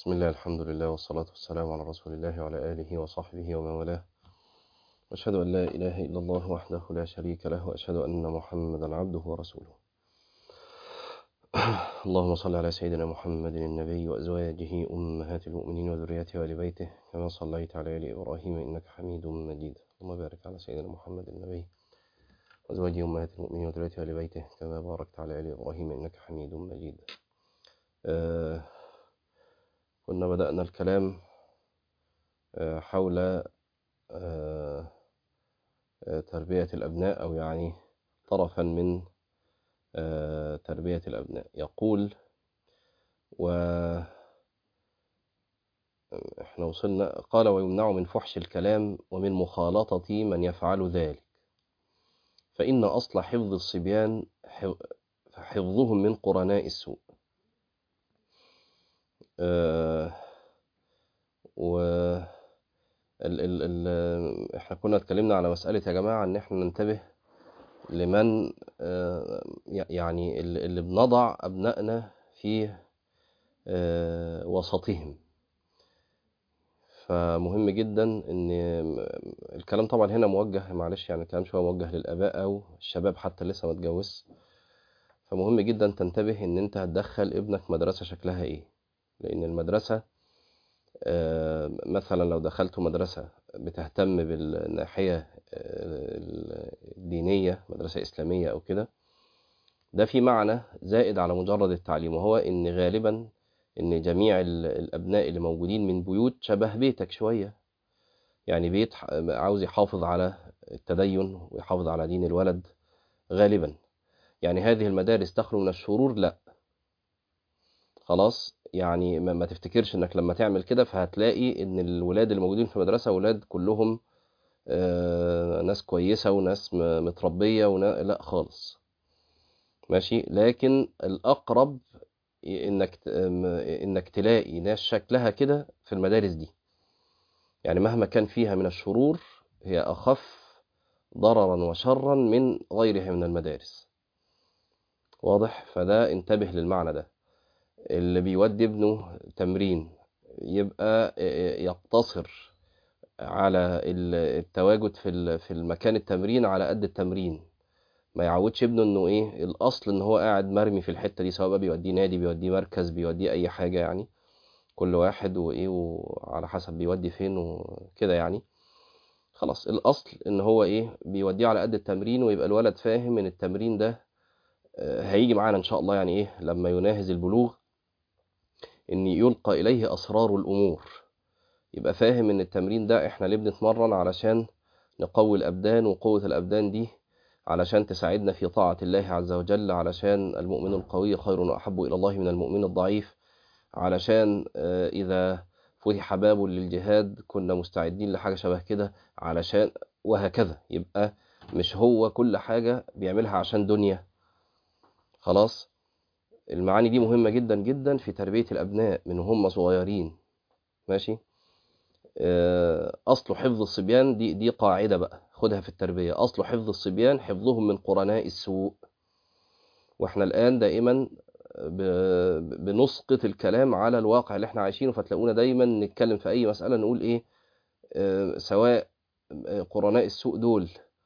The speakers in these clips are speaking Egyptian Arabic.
بسم الله الحمد لله والصلاة والسلام على رسول الله وعلى آله وصحبه ومن والاه وأشهد أن لا إله إلا الله وحده لا شريك له وأشهد أن محمدا عبده ورسوله اللهم صل على سيدنا محمد النبي وأزواجه أمهات المؤمنين وذريته وآل بيته كما صليت على آل إبراهيم إنك حميد مجيد اللهم بارك على سيدنا محمد النبي وأزواجه أمهات المؤمنين وذريته وآل بيته كما باركت على آل إبراهيم إنك حميد مجيد آه كنا بدأنا الكلام آه حول آه تربية الأبناء أو يعني طرفا من تربية الأبناء يقول و احنا وصلنا قال ويمنع من فحش الكلام ومن مخالطة من يفعل ذلك فإن أصل حفظ الصبيان حفظهم من قرناء السوء أه و ال ال ال احنا كنا اتكلمنا على مسألة يا جماعة ان احنا ننتبه لمن يعني اللي بنضع أبنائنا في وسطهم فمهم جدا ان الكلام طبعا هنا موجه معلش يعني الكلام شويه موجه للاباء او الشباب حتى لسه ما اتجوزش فمهم جدا تنتبه ان انت هتدخل ابنك مدرسه شكلها ايه لان المدرسه مثلا لو دخلته مدرسه بتهتم بالناحيه الدينية مدرسة إسلامية أو كده ده في معنى زائد على مجرد التعليم وهو إن غالبا إن جميع الأبناء اللي موجودين من بيوت شبه بيتك شوية يعني بيت عاوز يحافظ على التدين ويحافظ على دين الولد غالبا يعني هذه المدارس تخلو من الشرور لا خلاص يعني ما تفتكرش انك لما تعمل كده فهتلاقي ان الولاد اللي موجودين في المدرسة ولاد كلهم آه ناس كويسة وناس متربية ونا... لا خالص ماشي لكن الأقرب إنك إنك تلاقي ناس شكلها كده في المدارس دي يعني مهما كان فيها من الشرور هي أخف ضررا وشرا من غيرها من المدارس واضح فده انتبه للمعنى ده اللي بيودي ابنه تمرين يبقى يقتصر على التواجد في في المكان التمرين على قد التمرين ما يعودش ابنه انه ايه الاصل ان هو قاعد مرمي في الحته دي سواء بقى بيوديه نادي بيوديه مركز بيوديه اي حاجه يعني كل واحد وايه وعلى حسب بيودي فين وكده يعني خلاص الاصل ان هو ايه بيوديه على قد التمرين ويبقى الولد فاهم ان التمرين ده هيجي معانا ان شاء الله يعني ايه لما يناهز البلوغ ان يلقى اليه اسرار الامور يبقى فاهم ان التمرين ده احنا ليه بنتمرن علشان نقوي الابدان وقوة الابدان دي علشان تساعدنا في طاعة الله عز وجل علشان المؤمن القوي خير وأحب إلى الله من المؤمن الضعيف علشان إذا فتح باب للجهاد كنا مستعدين لحاجة شبه كده علشان وهكذا يبقى مش هو كل حاجة بيعملها عشان دنيا خلاص المعاني دي مهمة جدا جدا في تربية الأبناء من هم صغيرين ماشي أصل حفظ الصبيان دي دي قاعدة بقى خدها في التربية أصل حفظ الصبيان حفظهم من قرناء السوء وإحنا الآن دائما بنسقط الكلام على الواقع اللي احنا عايشينه فتلاقونا دايما نتكلم في أي مسألة نقول إيه سواء قرناء السوء دول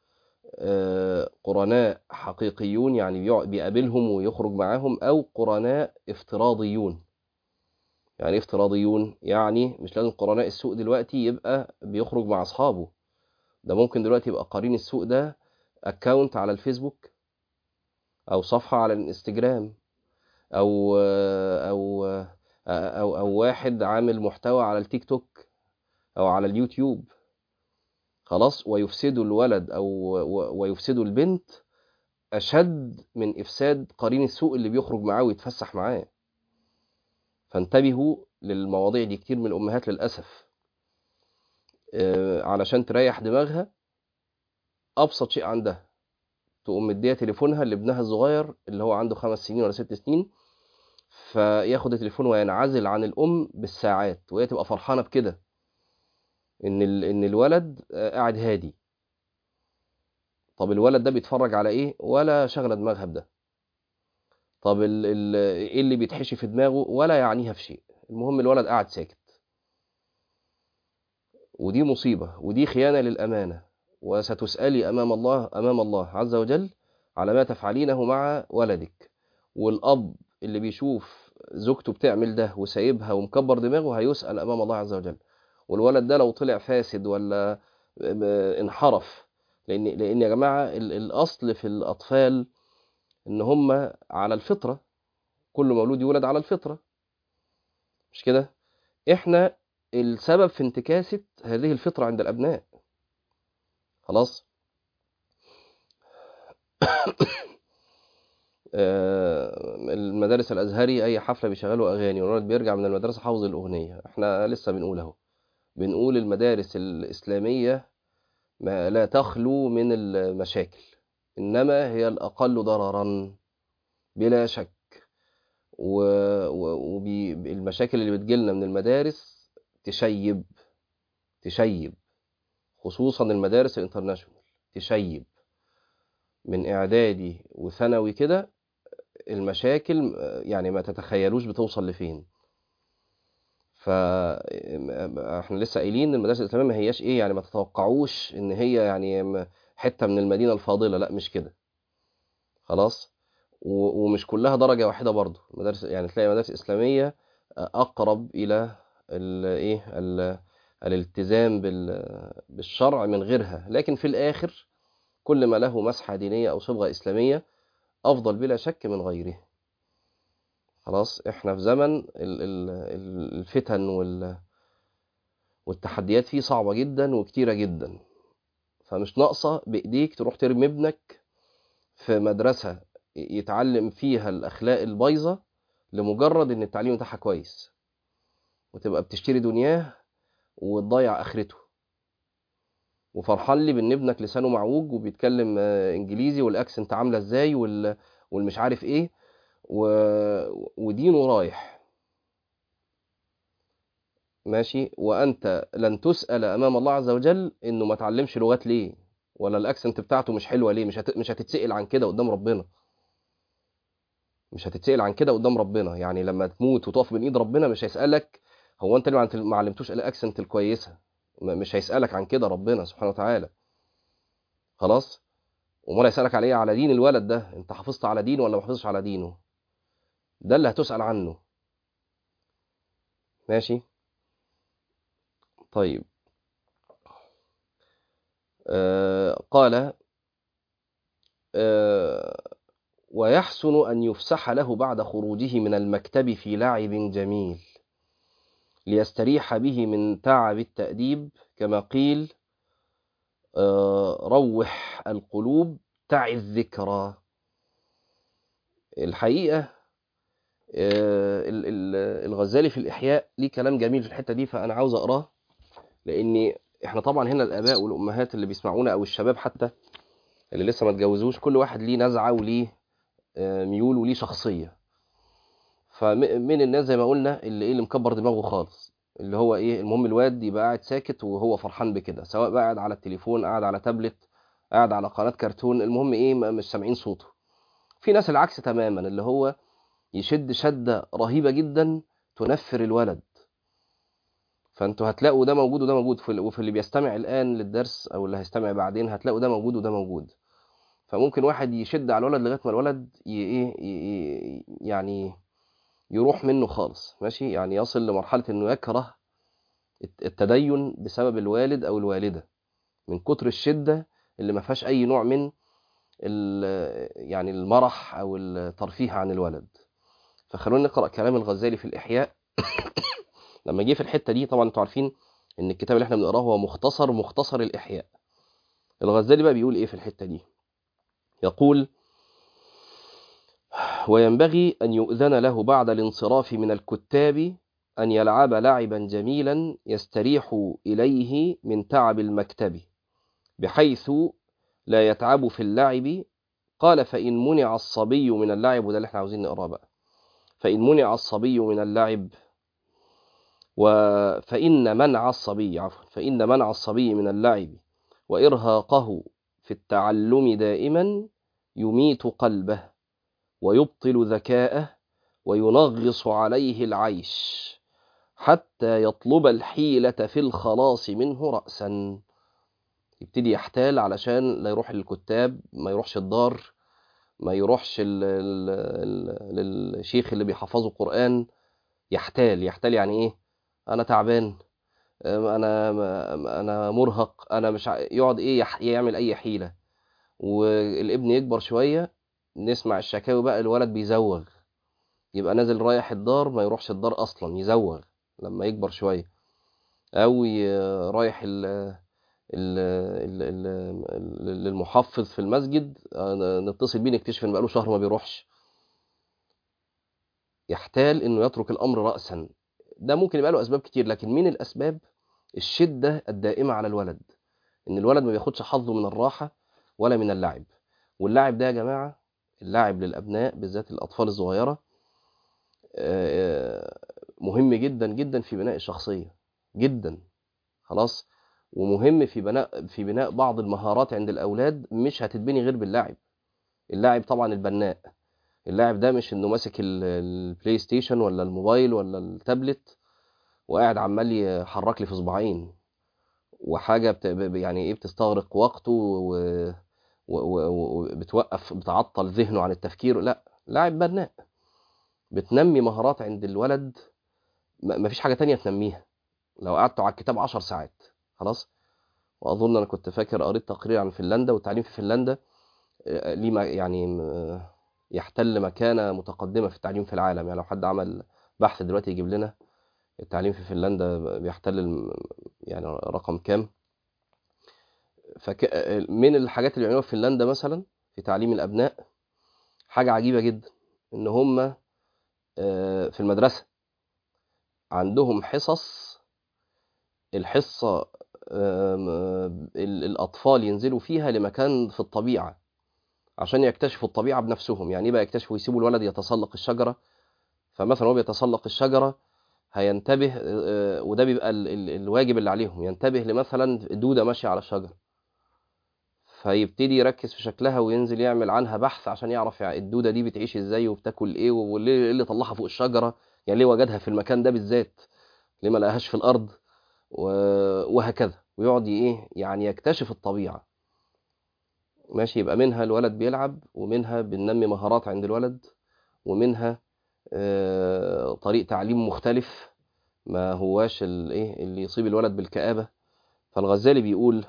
قرناء حقيقيون يعني بيقابلهم ويخرج معاهم أو قرناء افتراضيون يعني افتراضيون يعني مش لازم قرناء السوق دلوقتي يبقى بيخرج مع اصحابه ده ممكن دلوقتي يبقى قرين السوق ده اكونت على الفيسبوك او صفحة على الانستجرام او او او او واحد عامل محتوى على التيك توك او على اليوتيوب خلاص ويفسدوا الولد او ويفسدوا البنت اشد من افساد قرين السوق اللي بيخرج معاه ويتفسح معاه فانتبهوا للمواضيع دي كتير من الأمهات للأسف علشان تريح دماغها أبسط شيء عندها تقوم مديها تليفونها لابنها الصغير اللي هو عنده خمس سنين ولا ست سنين فياخد التليفون وينعزل عن الأم بالساعات وهي تبقى فرحانة بكده إن إن الولد قاعد هادي طب الولد ده بيتفرج على إيه ولا شغلة دماغها بده طب ال ال ايه اللي بيتحشي في دماغه ولا يعنيها في شيء المهم الولد قاعد ساكت ودي مصيبة ودي خيانة للأمانة وستسألي أمام الله أمام الله عز وجل على ما تفعلينه مع ولدك والأب اللي بيشوف زوجته بتعمل ده وسايبها ومكبر دماغه هيسأل أمام الله عز وجل والولد ده لو طلع فاسد ولا انحرف لأن لأن يا جماعة الأصل في الأطفال إن هم على الفطرة كل مولود يولد على الفطرة مش كده؟ إحنا السبب في انتكاسة هذه الفطرة عند الأبناء خلاص المدارس الأزهري أي حفلة بيشغلوا أغاني والولد بيرجع من المدرسة حافظ الأغنية احنا لسه بنقول اهو بنقول المدارس الإسلامية ما لا تخلو من المشاكل إنما هي الأقل ضررا بلا شك والمشاكل اللي بتجيلنا من المدارس تشيب تشيب خصوصا المدارس الانترناشونال تشيب من اعدادي وثانوي كده المشاكل يعني ما تتخيلوش بتوصل لفين فاحنا لسه قايلين ان المدارس الاسلاميه ما هياش ايه يعني ما تتوقعوش ان هي يعني حته من المدينه الفاضله لا مش كده خلاص ومش كلها درجه واحده برضه مدارس يعني تلاقي مدارس اسلاميه اقرب الى الايه الالتزام بالشرع من غيرها لكن في الاخر كل ما له مسحه دينيه او صبغه اسلاميه افضل بلا شك من غيره خلاص احنا في زمن الفتن والتحديات فيه صعبه جدا وكتيره جدا فمش ناقصه بايديك تروح ترمي ابنك في مدرسه يتعلم فيها الاخلاق البايظه لمجرد ان التعليم بتاعها كويس وتبقى بتشتري دنياه وتضيع اخرته وفرحان لي بان ابنك لسانه معوج وبيتكلم انجليزي والاكسنت عامله ازاي وال... والمش عارف ايه و... ودينه رايح ماشي وانت لن تسال امام الله عز وجل انه ما تعلمش لغات ليه ولا الاكسنت بتاعته مش حلوه ليه مش هت... مش هتتسال عن كده قدام ربنا مش هتتسال عن كده قدام ربنا يعني لما تموت وتقف بين ايد ربنا مش هيسالك هو انت ليه ما علمتوش الاكسنت الكويسه مش هيسالك عن كده ربنا سبحانه وتعالى خلاص امال هيسالك على ايه على دين الولد ده انت حافظت على دينه ولا ما حافظش على دينه ده اللي هتسال عنه ماشي طيب آه قال آه ويحسن أن يفسح له بعد خروجه من المكتب في لعب جميل ليستريح به من تعب التأديب كما قيل روح القلوب تعي الذكرى الحقيقة الغزالي في الإحياء ليه كلام جميل في الحتة دي فأنا عاوز أقراه لأن إحنا طبعا هنا الآباء والأمهات اللي بيسمعونا أو الشباب حتى اللي لسه ما اتجوزوش كل واحد ليه نزعة وليه ميول وليه شخصية فمن الناس زي ما قلنا اللي ايه اللي مكبر دماغه خالص اللي هو ايه المهم الواد يبقى قاعد ساكت وهو فرحان بكده سواء بقى قاعد على التليفون قاعد على تابلت قاعد على قناة كرتون المهم ايه مش سامعين صوته في ناس العكس تماما اللي هو يشد شدة رهيبة جدا تنفر الولد فانتوا هتلاقوا ده موجود وده موجود وفي اللي بيستمع الان للدرس او اللي هيستمع بعدين هتلاقوا ده موجود وده موجود فممكن واحد يشد على الولد لغايه ما الولد ايه يعني يروح منه خالص ماشي يعني يصل لمرحله انه يكره التدين بسبب الوالد او الوالده من كتر الشده اللي ما فيهاش اي نوع من يعني المرح او الترفيه عن الولد فخلونا نقرا كلام الغزالي في الاحياء لما جه في الحته دي طبعا انتوا عارفين ان الكتاب اللي احنا بنقراه هو مختصر مختصر الاحياء الغزالي بقى بيقول ايه في الحته دي يقول وينبغي أن يؤذن له بعد الانصراف من الكتاب أن يلعب لعبا جميلا يستريح إليه من تعب المكتب بحيث لا يتعب في اللعب قال فإن منع الصبي من اللعب وده اللي احنا عاوزين نقراه بقى فإن منع الصبي من اللعب وفإن منع الصبي عفوا فإن منع الصبي من اللعب وإرهاقه في التعلم دائما يميت قلبه ويبطل ذكاءه وينغص عليه العيش حتى يطلب الحيلة في الخلاص منه رأسا يبتدي يحتال علشان لا يروح للكتاب ما يروحش الدار ما يروحش ال- ال- ال- للشيخ اللي بيحفظه قرآن يحتال يحتال يعني ايه انا تعبان انا انا مرهق انا مش ع- يقعد ايه يح- يعمل اي حيلة والابن يكبر شوية نسمع الشكاوي بقى الولد بيزوغ يبقى نازل رايح الدار ما يروحش الدار اصلا يزوغ لما يكبر شوية او ي- رايح ال ال- ال- ال- ال- للمحفظ في المسجد آه، نتصل بيه نكتشف ان بقاله شهر ما بيروحش يحتال انه يترك الامر راسا ده ممكن يبقى له اسباب كتير لكن من الاسباب الشده الدائمه على الولد ان الولد ما بياخدش حظه من الراحه ولا من اللعب واللعب ده يا جماعه اللعب للابناء بالذات الاطفال الصغيره آه، مهم جدا جدا في بناء الشخصيه جدا خلاص ومهم في بناء في بناء بعض المهارات عند الاولاد مش هتتبني غير باللعب اللاعب طبعا البناء اللاعب ده مش انه ماسك ال- البلاي ستيشن ولا الموبايل ولا التابلت وقاعد عمال يحرك لي في صباعين وحاجه بت... ب- يعني ايه بتستغرق وقته و- و- و- وبتوقف بتعطل ذهنه عن التفكير لا لاعب بناء بتنمي مهارات عند الولد م- مفيش حاجه تانية تنميها لو قعدتوا على الكتاب عشر ساعات خلاص واظن انا كنت فاكر قريت تقرير عن فنلندا والتعليم في فنلندا آه، ليه ما- يعني آه، يحتل مكانه متقدمه في التعليم في العالم يعني لو حد عمل بحث دلوقتي يجيب لنا التعليم في فنلندا بيحتل الم- يعني رقم كام فك... من الحاجات اللي بيعملوها في فنلندا مثلا في تعليم الابناء حاجه عجيبه جدا ان هم آه، في المدرسه عندهم حصص الحصه آم، آه، ال- الاطفال ينزلوا فيها لمكان في الطبيعه عشان يكتشفوا الطبيعه بنفسهم يعني ايه بقى يكتشفوا يسيبوا الولد يتسلق الشجره فمثلا هو بيتسلق الشجره هينتبه آه، وده بيبقى ال- ال- الواجب اللي عليهم ينتبه لمثلا دوده ماشيه على الشجره فيبتدي يركز في شكلها وينزل يعمل عنها بحث عشان يعرف يعني الدوده دي بتعيش ازاي وبتاكل ايه وليه إيه اللي طلعها فوق الشجره يعني ليه وجدها في المكان ده بالذات ليه ما لقاهاش في الارض و- وهكذا ويقعد ايه يعني يكتشف الطبيعه ماشي يبقى منها الولد بيلعب ومنها بننمي مهارات عند الولد ومنها آه، طريق تعليم مختلف ما هواش الايه اللي يصيب الولد بالكآبة فالغزالي بيقول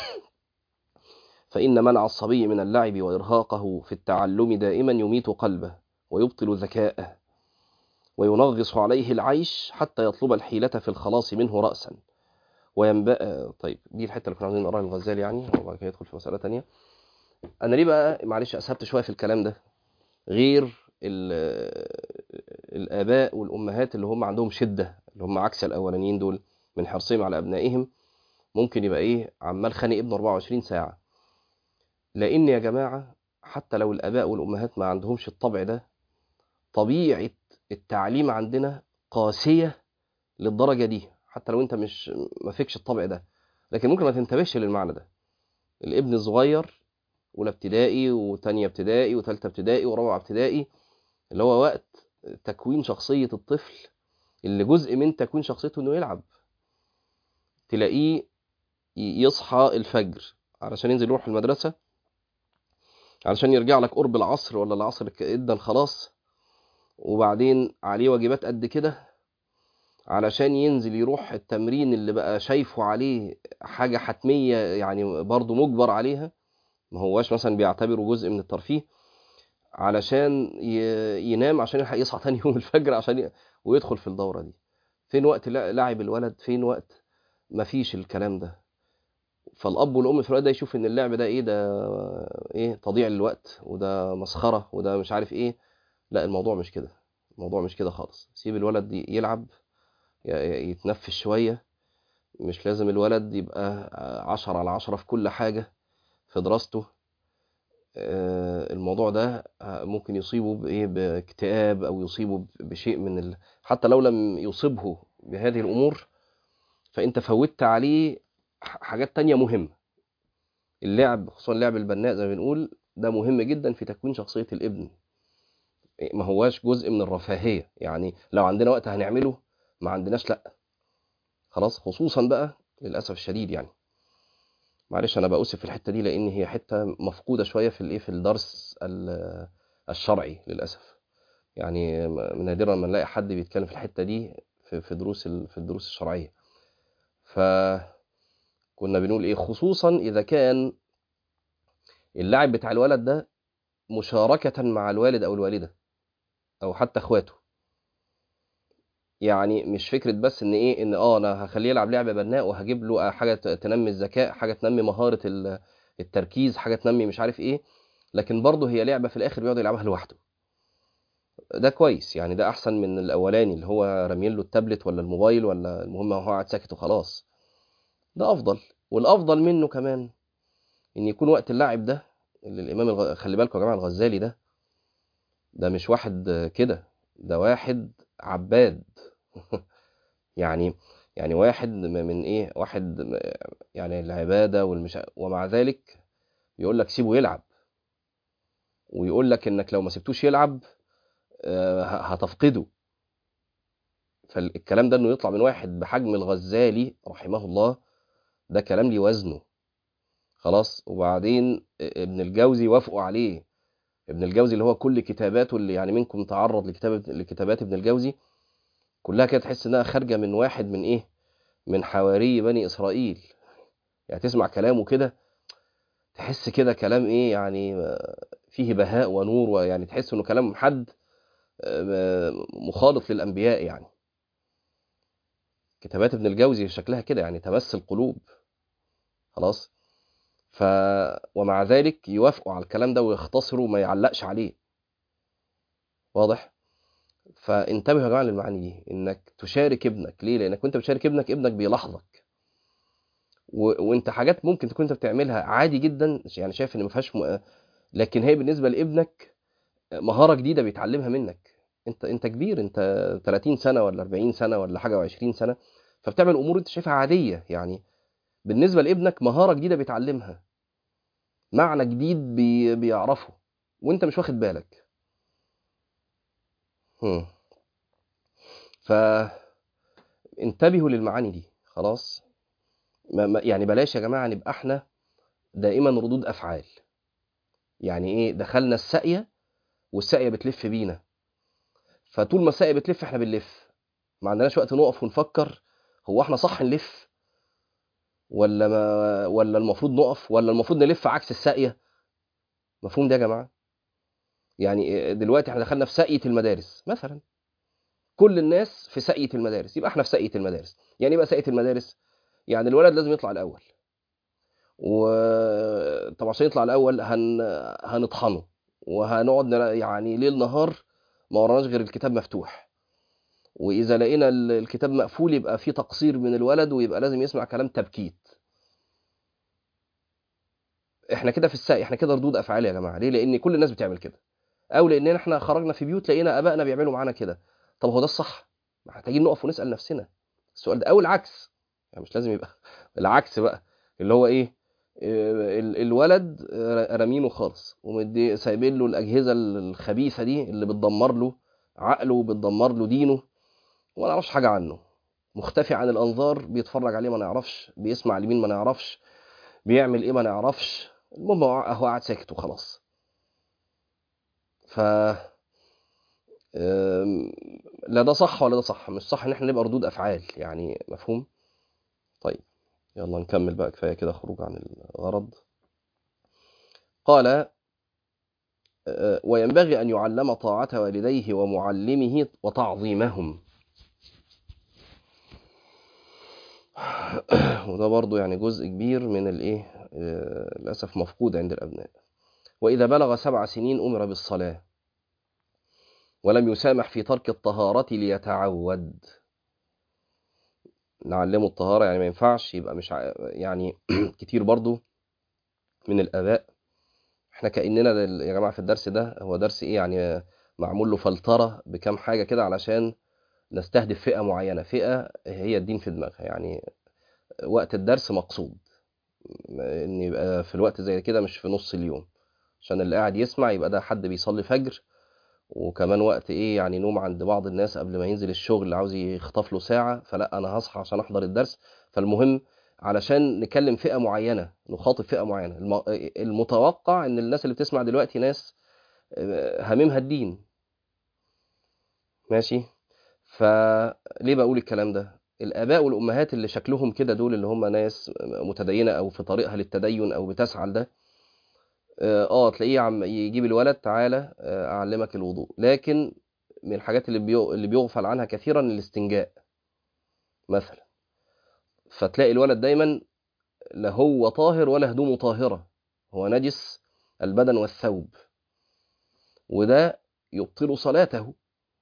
فإن منع الصبي من اللعب وإرهاقه في التعلم دائما يميت قلبه ويبطل ذكاءه وينغص عليه العيش حتى يطلب الحيلة في الخلاص منه رأسا وينبأ طيب دي الحتة اللي كنا عاوزين نقراها للغزالي يعني وبعد كده يدخل في مسألة تانية أنا ليه بقى معلش أسهبت شوية في الكلام ده غير ال- الآباء والأمهات اللي هم عندهم شدة اللي هم عكس الأولانيين دول من حرصهم على أبنائهم ممكن يبقى إيه عمال خانق ابنه 24 ساعة لأن يا جماعة حتى لو الآباء والأمهات ما عندهمش الطبع ده طبيعة التعليم عندنا قاسية للدرجة دي حتى لو أنت مش ما فيكش الطبع ده لكن ممكن ما تنتبهش للمعنى ده الابن الصغير أولى ابتدائي وتانية ابتدائي وتالتة ابتدائي ورابعة ابتدائي اللي هو وقت تكوين شخصية الطفل اللي جزء من تكوين شخصيته إنه يلعب تلاقيه ي- يصحى الفجر علشان ينزل يروح المدرسة علشان يرجع لك قرب العصر ولا العصر ك- ادن خلاص وبعدين عليه واجبات قد كده علشان ينزل يروح التمرين اللي بقى شايفه عليه حاجة حتمية يعني برضه مجبر عليها ما هواش مثلا بيعتبره جزء من الترفيه علشان ي- ينام عشان يلحق يصحى تاني يوم الفجر عشان ي... ويدخل في الدورة دي فين وقت لع- لعب الولد فين وقت مفيش الكلام ده فالاب والام في الوقت ده يشوف ان اللعب ده ايه ده ايه تضييع للوقت وده مسخره وده مش عارف ايه لا الموضوع مش كده الموضوع مش كده خالص سيب الولد ي- يلعب ي- ي- يتنفس شويه مش لازم الولد يبقى عشرة على عشرة في كل حاجة في دراسته آه، الموضوع ده آه، ممكن يصيبه بإيه باكتئاب أو يصيبه بشيء من ال... حتى لو لم يصبه بهذه الأمور فأنت فوتت عليه ح- حاجات تانية مهمة اللعب خصوصا اللعب البناء زي ما بنقول ده مهم جدا في تكوين شخصية الابن ما هواش جزء من الرفاهية يعني لو عندنا وقت هنعمله ما عندناش لا خلاص خصوصا بقى للاسف الشديد يعني معلش انا بأوسف في الحته دي لان هي حته مفقوده شويه في الايه في الدرس ال- الشرعي للاسف يعني م- نادرا ما نلاقي حد بيتكلم في الحته دي في في دروس ال- في الدروس الشرعيه فكنا بنقول ايه خصوصا اذا كان اللاعب بتاع الولد ده مشاركه مع الوالد او الوالده او حتى اخواته يعني مش فكره بس ان ايه ان اه انا هخليه يلعب لعبه بناء وهجيب له حاجه ت- تنمي الذكاء حاجه تنمي مهاره ال- التركيز حاجه تنمي مش عارف ايه لكن برضه هي لعبه في الاخر بيقعد يلعبها لوحده ده كويس يعني ده احسن من الاولاني اللي هو رامين له التابلت ولا الموبايل ولا المهم هو قاعد ساكت وخلاص ده افضل والافضل منه كمان ان يكون وقت اللعب ده اللي الامام الغ... خلي بالكم يا جماعه الغزالي ده ده مش واحد كده ده واحد عباد يعني يعني واحد م- من ايه واحد م- يعني العباده والمش ومع ذلك يقول لك سيبه يلعب ويقول لك انك لو ما سبتوش يلعب آه، ه- هتفقده فالكلام ده انه يطلع من واحد بحجم الغزالي رحمه الله ده كلام ليه وزنه خلاص وبعدين ابن الجوزي وافقوا عليه ابن الجوزي اللي هو كل كتاباته اللي يعني منكم تعرض لكتابة لكتابات ابن الجوزي كلها كده تحس انها خارجه من واحد من ايه من حواري بني اسرائيل يعني تسمع كلامه كده تحس كده كلام ايه يعني آه، فيه بهاء ونور ويعني تحس انه كلام حد آه، مخالط للانبياء يعني كتابات ابن الجوزي شكلها كده يعني تمس القلوب خلاص ف ومع ذلك يوافقوا على الكلام ده ويختصروا وما يعلقش عليه واضح فانتبهوا يا جماعه للمعاني دي انك تشارك ابنك ليه لانك وانت بتشارك ابنك ابنك بيلاحظك و... وانت حاجات ممكن تكون انت بتعملها عادي جدا يعني شايف ان ما فيهاش م... لكن هي بالنسبه لابنك مهاره جديده بيتعلمها منك انت انت كبير انت 30 سنه ولا 40 سنه ولا حاجه و20 سنه فبتعمل امور انت شايفها عاديه يعني بالنسبه لابنك مهاره جديده بيتعلمها معنى جديد بي... بيعرفه وانت مش واخد بالك هم. فانتبهوا للمعاني دي خلاص ما ما- يعني بلاش يا جماعه نبقى احنا دائما ردود افعال يعني ايه دخلنا الساقيه والساقيه بتلف بينا فطول ما الساقيه بتلف احنا بنلف ما عندناش وقت نقف ونفكر هو احنا صح نلف ولا ما ولا المفروض نقف ولا المفروض نلف عكس الساقيه مفهوم ده يا جماعه يعني دلوقتي احنا دخلنا في ساقيه المدارس مثلا كل الناس في ساقيه المدارس يبقى احنا في ساقيه المدارس يعني ايه بقى ساقيه المدارس يعني الولد لازم يطلع الاول وطبعا عشان يطلع الاول هن... هنطحنه وهنقعد نرا- يعني ليل نهار ما وراناش غير الكتاب مفتوح واذا لقينا ال- الكتاب مقفول يبقى في تقصير من الولد ويبقى لازم يسمع كلام تبكيت احنا كده في الساقي احنا كده ردود افعال يا جماعه ليه لان كل الناس بتعمل كده او لان احنا خرجنا في بيوت لقينا ابائنا بيعملوا معانا كده طب هو ده الصح محتاجين نقف ونسال نفسنا السؤال ده او العكس يعني مش لازم يبقى العكس بقى اللي هو ايه آه، ال- الولد آه، رامينه خالص ومدي سايبين له الاجهزه الخبيثه دي اللي بتدمر له عقله وبتدمر له دينه وما نعرفش حاجه عنه مختفي عن الانظار بيتفرج عليه ما نعرفش بيسمع لمين ما نعرفش بيعمل ايه ما نعرفش المهم هو هو قاعد ساكت وخلاص ف آم، لا ده صح ولا ده صح مش صح ان احنا نبقى ردود افعال يعني مفهوم طيب يلا نكمل بقى كفايه كده خروج عن الغرض قال آه، وينبغي أن يعلم طاعة والديه ومعلمه وتعظيمهم وده برضو يعني جزء كبير من الايه آه، للأسف مفقود عند الأبناء وإذا بلغ سبع سنين أمر بالصلاة ولم يسامح في ترك الطهارة ليتعود نعلمه الطهارة يعني ما ينفعش يبقى مش ع- يعني كتير برضو من الآباء احنا كأننا ده- يا جماعة في الدرس ده هو درس ايه يعني معمول له فلترة بكام حاجة كده علشان نستهدف فئة معينة فئة هي الدين في دماغها يعني وقت الدرس مقصود ان يبقى في الوقت زي كده مش في نص اليوم عشان اللي قاعد يسمع يبقى ده حد بيصلي فجر وكمان وقت ايه يعني نوم عند بعض الناس قبل ما ينزل الشغل عاوز يخطف له ساعة فلا انا هصحى عشان احضر الدرس فالمهم علشان نكلم فئة معينة نخاطب فئة معينة الم- المتوقع ان الناس اللي بتسمع دلوقتي ناس آه، هاممها الدين ماشي فليه بقول الكلام ده الآباء والأمهات اللي شكلهم كده دول اللي هم ناس متدينة أو في طريقها للتدين أو بتسعى لده اه آه، تلاقيه عم يجيب الولد تعالى آه، أعلمك الوضوء لكن من الحاجات اللي بيو- اللي بيغفل عنها كثيرا الاستنجاء مثلا فتلاقي الولد دايما لا هو طاهر ولا هدومه طاهرة هو نجس البدن والثوب وده يبطل صلاته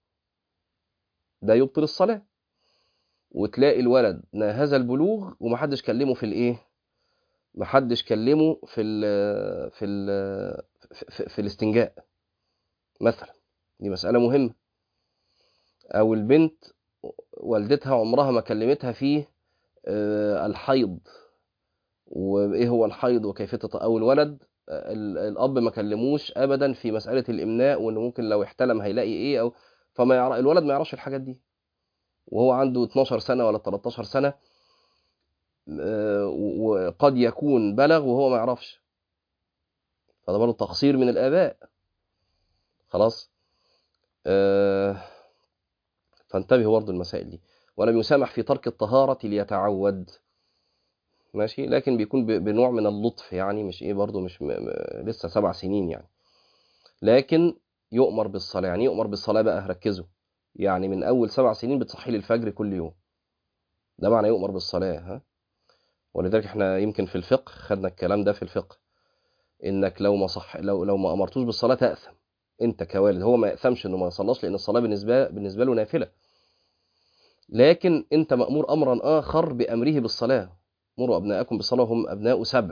ده يبطل الصلاة وتلاقي الولد ناهز البلوغ ومحدش كلمه في الايه محدش كلمه في ال في ال في, في الاستنجاء مثلا دي مسألة مهمة او البنت والدتها عمرها ما كلمتها في آه، الحيض وايه هو الحيض وكيفية الط- او الولد آه، ال- الاب ما كلموش ابدا في مسألة الامناء وانه ممكن لو احتلم هيلاقي ايه او فما يعرف الولد ما يعرفش الحاجات دي وهو عنده 12 سنة ولا 13 سنة آه، وقد يكون بلغ وهو ما يعرفش فده برضه تقصير من الآباء خلاص آه، فانتبهوا برضه المسائل دي ولم يسامح في ترك الطهارة ليتعود ماشي لكن بيكون ب- بنوع من اللطف يعني مش ايه برضه مش م... م... لسه سبع سنين يعني لكن يؤمر بالصلاة يعني يؤمر بالصلاة بقى ركزوا يعني من أول سبع سنين بتصحي لي الفجر كل يوم ده معنى يؤمر بالصلاة ها ولذلك احنا يمكن في الفقه خدنا الكلام ده في الفقه انك لو ما صح لو لو ما امرتوش بالصلاه تاثم انت كوالد هو ما ياثمش انه ما يصلاش لان الصلاه بالنسبه بالنسبه له نافله لكن انت مامور امرا اخر بامره بالصلاه مروا ابناءكم بالصلاه وهم ابناء سبع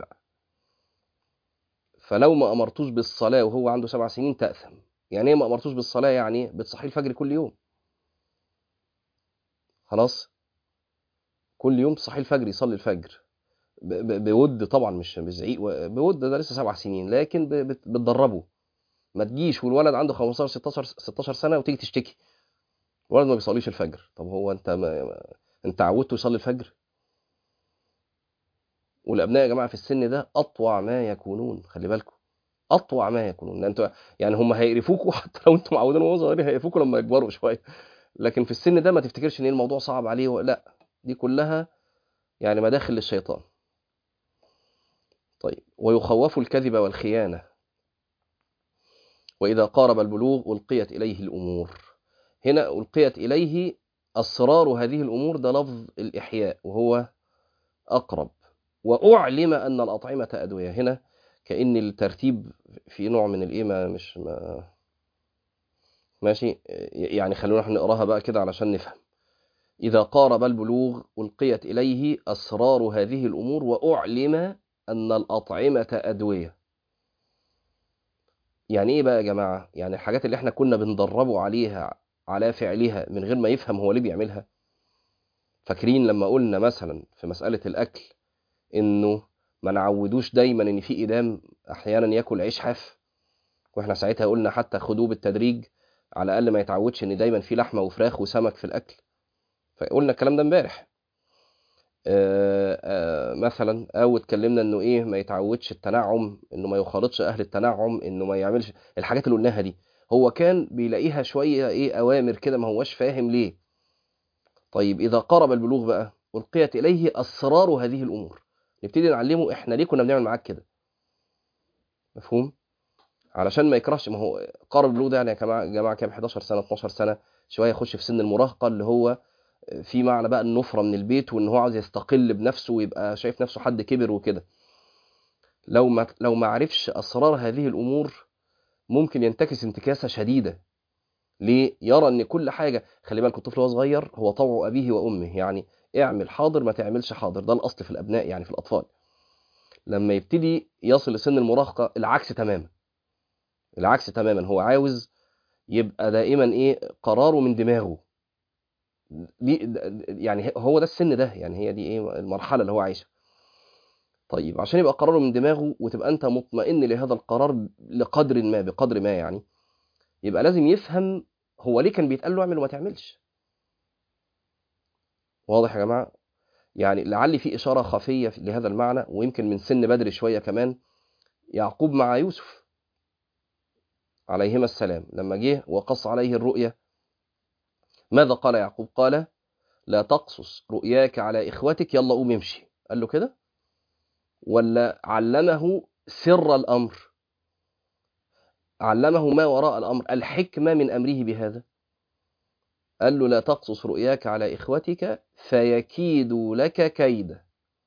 فلو ما امرتوش بالصلاه وهو عنده سبع سنين تاثم يعني ايه ما امرتوش بالصلاه يعني بتصحي الفجر كل يوم خلاص كل يوم تصحي الفجر يصلي الفجر ب- ب- بود طبعا مش بزعيق و- بود ده لسه سبع سنين لكن ب- بت- بتدربه ما تجيش والولد عنده 15 16 16 سنه وتيجي تشتكي الولد ما بيصليش الفجر طب هو انت ما ما- انت عودته يصلي الفجر والابناء يا جماعه في السن ده اطوع ما يكونون خلي بالكم اطوع ما يكونون لأن انتوا يعني هم هيقرفوكوا حتى لو انتم معودينهم وهو صغيرين هيقرفوكوا لما يكبروا شويه لكن في السن ده ما تفتكرش ان الموضوع صعب عليه و... لا دي كلها يعني مداخل للشيطان طيب ويخوف الكذب والخيانه واذا قارب البلوغ القيت اليه الامور هنا القيت اليه اسرار هذه الامور ده لفظ الاحياء وهو اقرب واعلم ان الاطعمه ادويه هنا كان الترتيب في نوع من الايه ما مش ما ماشي يعني خلونا احنا نقراها بقى كده علشان نفهم اذا قارب البلوغ القيت اليه اسرار هذه الامور واعلم ان الاطعمه ادويه يعني ايه بقى يا جماعه يعني الحاجات اللي احنا كنا بندربه عليها على فعلها من غير ما يفهم هو ليه بيعملها فاكرين لما قلنا مثلا في مساله الاكل انه ما نعودوش دايما ان في ادام احيانا ياكل عيش حاف واحنا ساعتها قلنا حتى خدوه بالتدريج على الاقل ما يتعودش ان دايما في لحمه وفراخ وسمك في الاكل فقلنا الكلام ده امبارح آه، آه، مثلا او اتكلمنا انه ايه ما يتعودش التنعم انه ما يخالطش اهل التنعم انه ما يعملش الحاجات اللي قلناها دي هو كان بيلاقيها شويه ايه اوامر كده ما هوش فاهم ليه طيب اذا قرب البلوغ بقى القيت اليه اسرار هذه الامور نبتدي نعلمه احنا ليه كنا بنعمل معاك كده مفهوم علشان ما يكرهش ما هو قرب البلوغ ده يعني يا جماعه جماعه كام 11 سنه 12 سنه شويه يخش في سن المراهقه اللي هو في معنى بقى النفره من البيت وان هو عاوز يستقل بنفسه ويبقى شايف نفسه حد كبر وكده لو ما لو ما عرفش اسرار هذه الامور ممكن ينتكس انتكاسه شديده ليه يرى ان كل حاجه خلي بالك الطفل وهو صغير هو طوع ابيه وامه يعني اعمل حاضر ما تعملش حاضر ده الاصل في الابناء يعني في الاطفال لما يبتدي يصل لسن المراهقه العكس تماما العكس تماما هو عاوز يبقى دائما ايه قراره من دماغه دي يعني هو ده السن ده يعني هي دي ايه المرحله اللي هو عايشها طيب عشان يبقى قراره من دماغه وتبقى انت مطمئن لهذا القرار لقدر ما بقدر ما يعني يبقى لازم يفهم هو ليه كان بيتقال له اعمل وما تعملش واضح يا جماعه يعني لعل في اشاره خفيه لهذا المعنى ويمكن من سن بدري شويه كمان يعقوب مع يوسف عليهما السلام لما جه وقص عليه الرؤيا ماذا قال يعقوب قال لا تقصص رؤياك على اخوتك يلا قوم امشي قال له كده ولا علمه سر الامر علمه ما وراء الامر الحكمه من امره بهذا قال له لا تقصص رؤياك على اخوتك فيكيدوا لك كيدا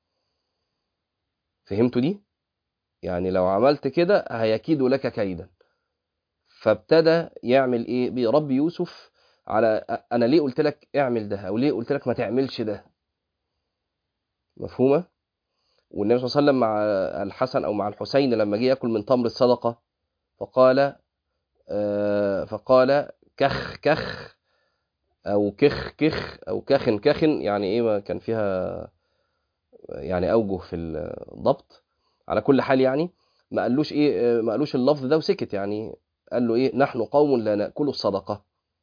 فهمتوا دي يعني لو عملت كده هيكيدوا لك كيدا فابتدى يعمل ايه بيربي يوسف على انا ليه قلت لك اعمل ده او ليه قلت لك ما تعملش ده مفهومه والنبي صلى الله عليه وسلم مع الحسن او مع الحسين لما جه ياكل من تمر الصدقه فقال آه فقال كخ كخ او كخ كخ او كخن كخن يعني ايه ما كان فيها يعني اوجه في الضبط على كل حال يعني ما قالوش ايه ما قالوش اللفظ ده وسكت يعني قال له ايه نحن قوم لا ناكل الصدقه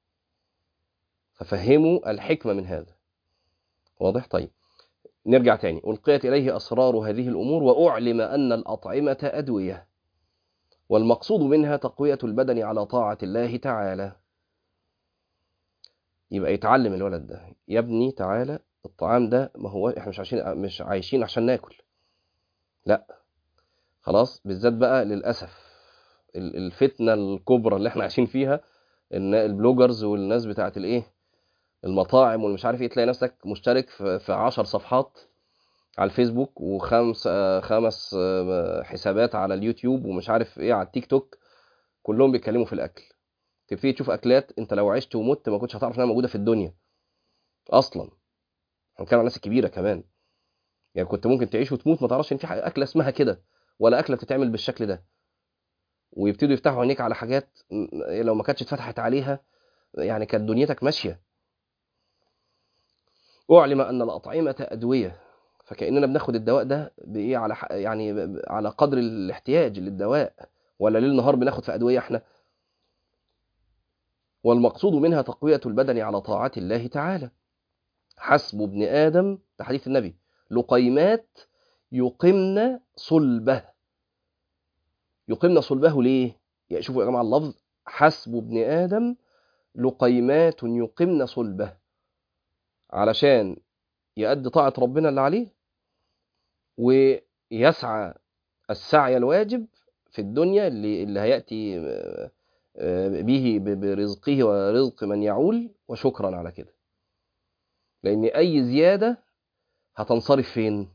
ففهموا الحكمه من هذا واضح طيب نرجع تاني ألقيت إليه أسرار هذه الأمور وأعلم أن الأطعمة أدوية والمقصود منها تقوية البدن على طاعة الله تعالى يبقى يتعلم الولد ده يا ابني تعالى الطعام ده ما هو احنا مش عايشين مش عايشين عشان ناكل لا خلاص بالذات بقى للاسف الفتنه الكبرى اللي احنا عايشين فيها ان البلوجرز والناس بتاعت الايه المطاعم والمش عارف ايه تلاقي نفسك مشترك في 10 صفحات على الفيسبوك وخمس خمس حسابات على اليوتيوب ومش عارف ايه على التيك توك كلهم بيتكلموا في الاكل تبتدي تشوف اكلات انت لو عشت ومت ما كنتش هتعرف انها موجوده في الدنيا اصلا هنتكلم عن الناس الكبيره كمان يعني كنت ممكن تعيش وتموت ما تعرفش ان في اكله اسمها كده ولا اكله بتتعمل بالشكل ده ويبتدوا يفتحوا عينيك على حاجات لو ما كانتش اتفتحت عليها يعني كانت دنيتك ماشيه اعلم ان الاطعمه ادويه فكاننا بناخد الدواء ده بايه على يعني على قدر الاحتياج للدواء ولا ليل نهار بناخد في ادويه احنا والمقصود منها تقويه البدن على طاعه الله تعالى حسب ابن ادم ده حديث النبي لقيمات يقمن صلبه يقمن صلبه ليه يعني شوفوا يا جماعه اللفظ حسب ابن ادم لقيمات يقمن صلبه علشان يؤدي طاعة ربنا اللي عليه ويسعى السعي الواجب في الدنيا اللي, اللي هيأتي به برزقه ورزق من يعول وشكرا على كده لأن أي زيادة هتنصرف فين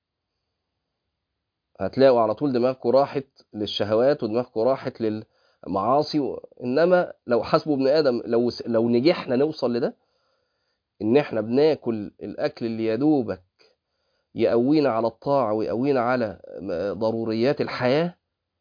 هتلاقوا على طول دماغكم راحت للشهوات ودماغكم راحت للمعاصي إنما لو حسبوا ابن آدم لو لو نجحنا نوصل لده ان احنا بناكل الاكل اللي يدوبك يقوينا على الطاعه ويقوينا على ضروريات الحياه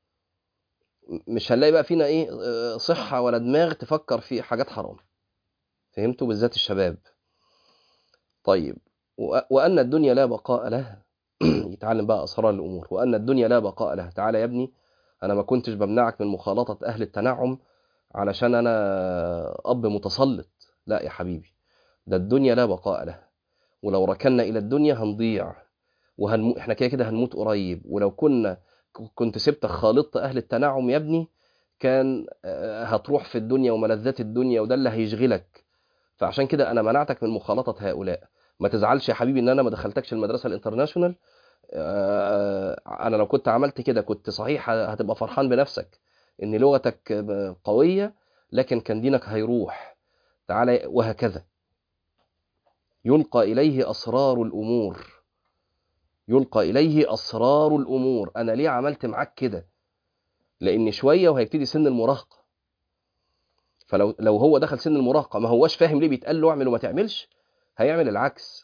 مش هنلاقي بقى فينا ايه صحه ولا دماغ تفكر في حاجات حرام فهمتوا بالذات الشباب طيب وان الدنيا لا بقاء لها يتعلم بقى اسرار الامور وان الدنيا لا بقاء لها تعالى يا ابني انا ما كنتش بمنعك من مخالطه اهل التنعم علشان انا اب متسلط لا يا حبيبي ده الدنيا لا بقاء لها ولو ركنا الى الدنيا هنضيع وهنمو... احنا كده كده هنموت قريب ولو كنا كنت سبتك خالطت اهل التنعم يا ابني كان هتروح في الدنيا وملذات الدنيا وده اللي هيشغلك فعشان كده انا منعتك من مخالطه هؤلاء ما تزعلش يا حبيبي ان انا ما دخلتكش المدرسه الانترناشونال انا لو كنت عملت كده كنت صحيح هتبقى فرحان بنفسك ان لغتك قويه لكن كان دينك هيروح تعالى وهكذا يلقى إليه أسرار الأمور يلقى إليه أسرار الأمور أنا ليه عملت معاك كده لأن شوية وهيبتدي سن المراهقة فلو لو هو دخل سن المراهقة ما هواش فاهم ليه بيتقال له اعمل وما تعملش هيعمل العكس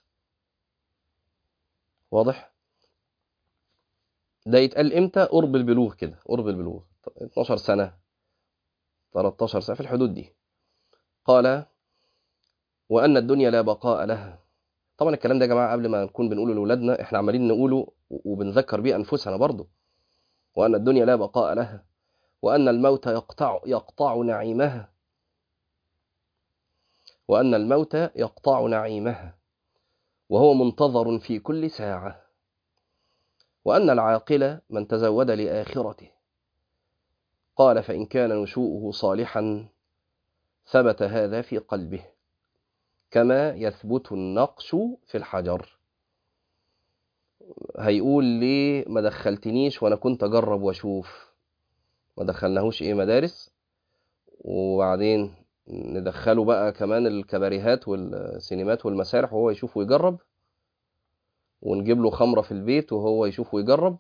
واضح ده يتقال امتى قرب البلوغ كده قرب البلوغ 12 سنة 13 سنة في الحدود دي قال وأن الدنيا لا بقاء لها طبعا الكلام ده يا جماعة قبل ما نكون بنقوله لأولادنا احنا عمالين نقوله وبنذكر بيه أنفسنا برضه وأن الدنيا لا بقاء لها وأن الموت يقطع, يقطع نعيمها وأن الموت يقطع نعيمها وهو منتظر في كل ساعة وأن العاقل من تزود لآخرته قال فإن كان نشوءه صالحا ثبت هذا في قلبه كما يثبت النقش في الحجر هيقول ليه ما دخلتنيش وانا كنت اجرب واشوف ما دخلناهوش ايه مدارس وبعدين ندخله بقى كمان الكباريهات والسينمات والمسارح وهو يشوف ويجرب ونجيب له خمره في البيت وهو يشوف ويجرب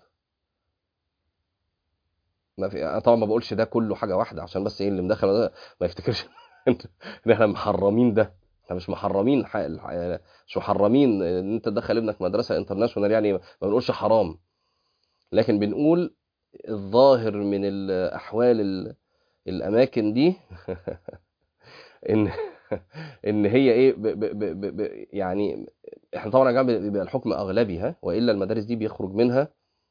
ما في انا طبعا ما بقولش ده كله حاجه واحده عشان بس ايه اللي مدخل ده ما يفتكرش ان احنا محرمين ده احنا مش محرمين ح... مش محرمين ان انت تدخل ابنك مدرسه انترناشونال يعني ما بنقولش حرام لكن بنقول الظاهر من الاحوال ال... الاماكن دي ان ان هي ايه ب... ب... ب... ب... يعني احنا طبعا يا جماعه بيبقى الحكم اغلبي ها والا المدارس دي بيخرج منها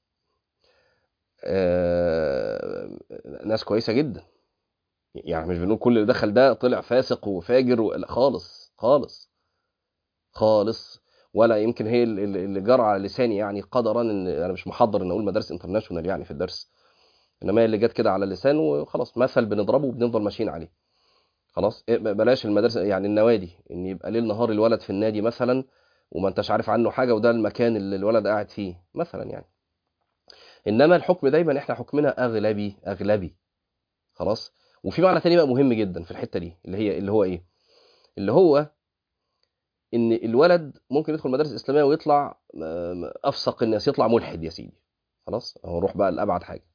آه... ناس كويسه جدا يعني مش بنقول كل اللي دخل ده طلع فاسق وفاجر و... خالص خالص خالص ولا يمكن هي اللي جرى على لساني يعني قدرا ان انا مش محضر ان اقول مدارس انترناشونال يعني في الدرس انما هي اللي جت كده على اللسان وخلاص مثل بنضربه وبنفضل ماشيين عليه خلاص بلاش المدارس يعني النوادي ان يبقى ليل نهار الولد في النادي مثلا وما انتش عارف عنه حاجه وده المكان اللي الولد قاعد فيه مثلا يعني انما الحكم دايما احنا حكمنا اغلبي اغلبي خلاص وفي معنى تاني بقى مهم جدا في الحته دي اللي هي اللي هو ايه اللي هو ان الولد ممكن يدخل مدارس اسلاميه ويطلع افسق الناس يطلع ملحد يا سيدي خلاص هو نروح بقى لابعد حاجه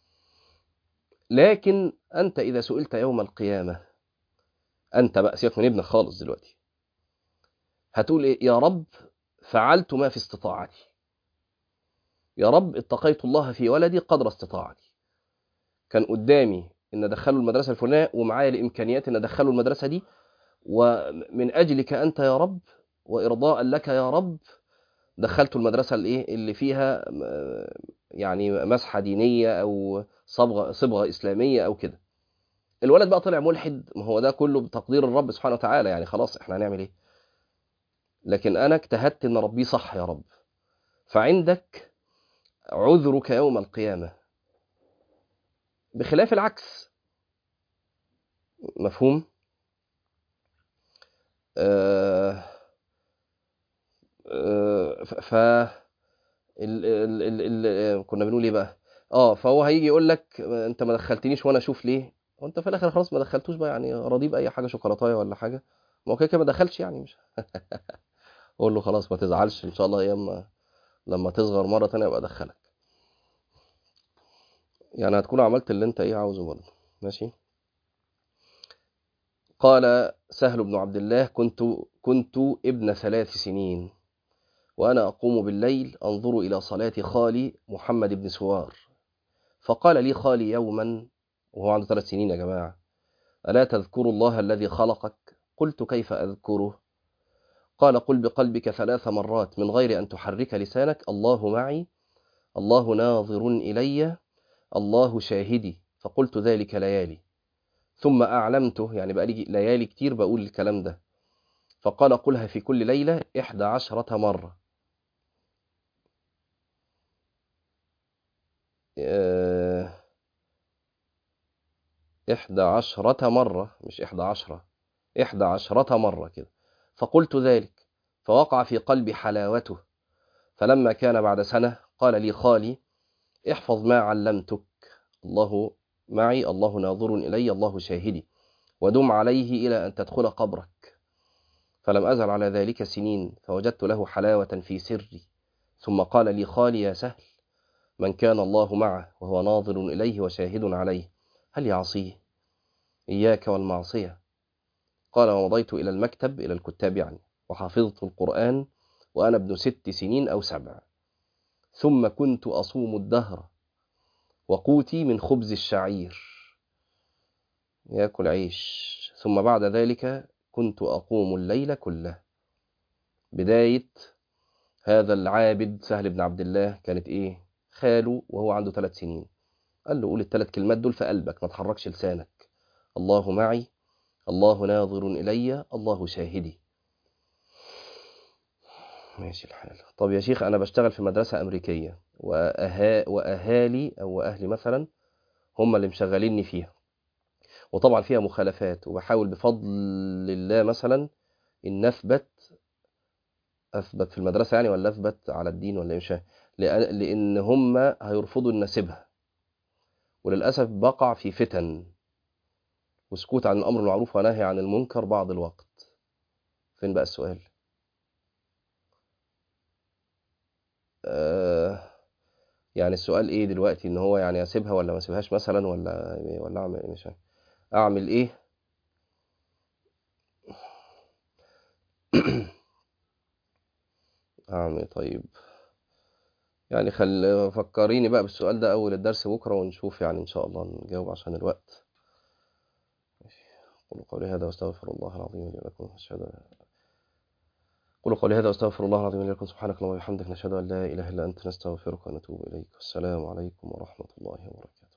لكن انت اذا سئلت يوم القيامه انت بقى سيبك من ابنك خالص دلوقتي هتقول ايه يا رب فعلت ما في استطاعتي يا رب اتقيت الله في ولدي قدر استطاعتي كان قدامي ان ادخله المدرسه الفلانيه ومعايا الامكانيات ان ادخله المدرسه دي ومن اجلك انت يا رب وارضاء لك يا رب دخلته المدرسه الايه اللي فيها يعني مسحه دينيه او صبغه صبغه اسلاميه او كده الولد بقى طلع ملحد ما هو ده كله بتقدير الرب سبحانه وتعالى يعني خلاص احنا هنعمل ايه لكن انا اجتهدت ان ربي صح يا رب فعندك عذرك يوم القيامه بخلاف العكس مفهوم آه آه ف ال ال ال ال كنا بنقول ايه بقى اه فهو هيجي يقول لك انت ما دخلتنيش وانا اشوف ليه وانت في الاخر خلاص ما دخلتوش بقى يعني راضي باي حاجه شوكولاتايه ولا حاجه ما هو كده كده ما دخلش يعني مش قول له خلاص ما تزعلش ان شاء الله ايام لما تصغر مره ثانيه ابقى ادخلك يعني هتكون عملت اللي انت ايه عاوزه برضه ماشي قال سهل بن عبد الله كنت كنت ابن ثلاث سنين وانا اقوم بالليل انظر الى صلاه خالي محمد بن سوار فقال لي خالي يوما وهو عنده ثلاث سنين يا جماعه الا تذكر الله الذي خلقك قلت كيف اذكره قال قل بقلبك ثلاث مرات من غير ان تحرك لسانك الله معي الله ناظر الي الله شاهدي فقلت ذلك ليالي ثم أعلمته يعني بقى لي ليالي كتير بقول الكلام ده فقال قلها في كل ليلة إحدى عشرة مرة إحدى عشرة مرة مش إحدى عشرة إحدى عشرة مرة كده فقلت ذلك فوقع في قلبي حلاوته فلما كان بعد سنة قال لي خالي احفظ ما علمتك الله معي الله ناظر إلي الله شاهدي ودم عليه إلى أن تدخل قبرك فلم أزل على ذلك سنين فوجدت له حلاوة في سري ثم قال لي خالي يا سهل من كان الله معه وهو ناظر إليه وشاهد عليه هل يعصيه إياك والمعصية قال ومضيت إلى المكتب إلى الكتاب يعني وحفظت القرآن وأنا ابن ست سنين أو سبع ثم كنت أصوم الدهر وقوتي من خبز الشعير ياكل عيش ثم بعد ذلك كنت أقوم الليل كله بداية هذا العابد سهل بن عبد الله كانت إيه خاله وهو عنده ثلاث سنين قال له قول الثلاث كلمات دول في قلبك ما تحركش لسانك الله معي الله ناظر إلي الله شاهدي ماشي الحال طب يا شيخ أنا بشتغل في مدرسة أمريكية وأها... وأهالي أو أهلي مثلا هم اللي مشغليني فيها وطبعا فيها مخالفات وبحاول بفضل الله مثلا إن أثبت أثبت في المدرسة يعني ولا أثبت على الدين ولا إيه مش لأن, لأن هم هيرفضوا إن أسيبها وللأسف بقع في فتن وسكوت عن الأمر المعروف ونهي عن المنكر بعض الوقت فين بقى السؤال آه يعني السؤال ايه دلوقتي ان هو يعني اسيبها ولا ما اسيبهاش مثلا ولا ولا اعمل ايه مش اعمل ايه اعمل طيب يعني خل فكريني بقى بالسؤال ده اول الدرس بكره ونشوف يعني ان شاء الله نجاوب عشان الوقت قولوا قولي هذا واستغفر الله العظيم لي ولكم اشهد قولوا قولي هذا واستغفر الله العظيم لي ولكم سبحانك اللهم وبحمدك نشهد ان لا اله الا انت نستغفرك ونتوب اليك والسلام عليكم ورحمه الله وبركاته